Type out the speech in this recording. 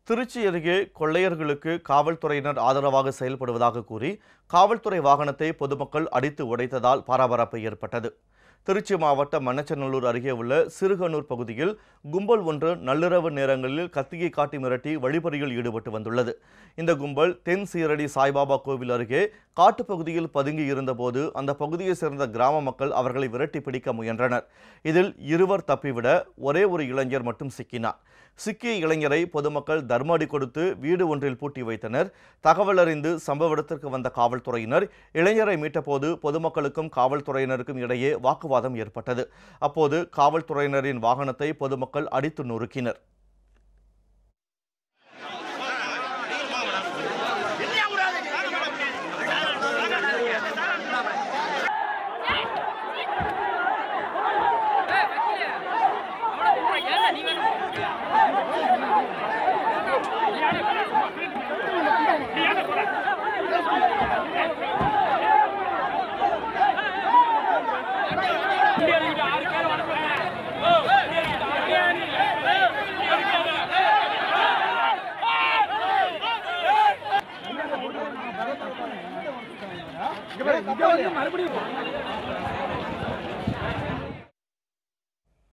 திருச்சி அருகே கொள்ளையர்களுக்கு காவல்துறையினர் ஆதரவாக செயல்படுவதாக கூறி காவல்துறை வாகனத்தை பொதுமக்கள் அடித்து உடைத்ததால் பரபரப்பு ஏற்பட்டது திருச்சி மாவட்டம் மண்ணச்சநல்லூர் அருகே உள்ள சிறுகனூர் பகுதியில் கும்பல் ஒன்று நள்ளிரவு நேரங்களில் கத்தியை காட்டி மிரட்டி வழிபறியில் ஈடுபட்டு வந்துள்ளது இந்த கும்பல் தென் சீரடி சாய்பாபா கோவில் அருகே காட்டுப்பகுதியில் பதுங்கி இருந்தபோது அந்த பகுதியைச் சேர்ந்த கிராம மக்கள் அவர்களை விரட்டி பிடிக்க முயன்றனர் இதில் இருவர் தப்பிவிட ஒரே ஒரு இளைஞர் மட்டும் சிக்கினார் சிக்கிய இளைஞரை பொதுமக்கள் தர்மடி கொடுத்து வீடு ஒன்றில் பூட்டி வைத்தனர் தகவல் அறிந்து சம்பவ இடத்திற்கு வந்த காவல்துறையினர் இளைஞரை மீட்டபோது பொதுமக்களுக்கும் காவல்துறையினருக்கும் இடையே வாக்குவாதம் ஏற்பட்டது அப்போது காவல்துறையினரின் வாகனத்தை பொதுமக்கள் அடித்து நொறுக்கினர் இங்க வந்து மறுபடியும்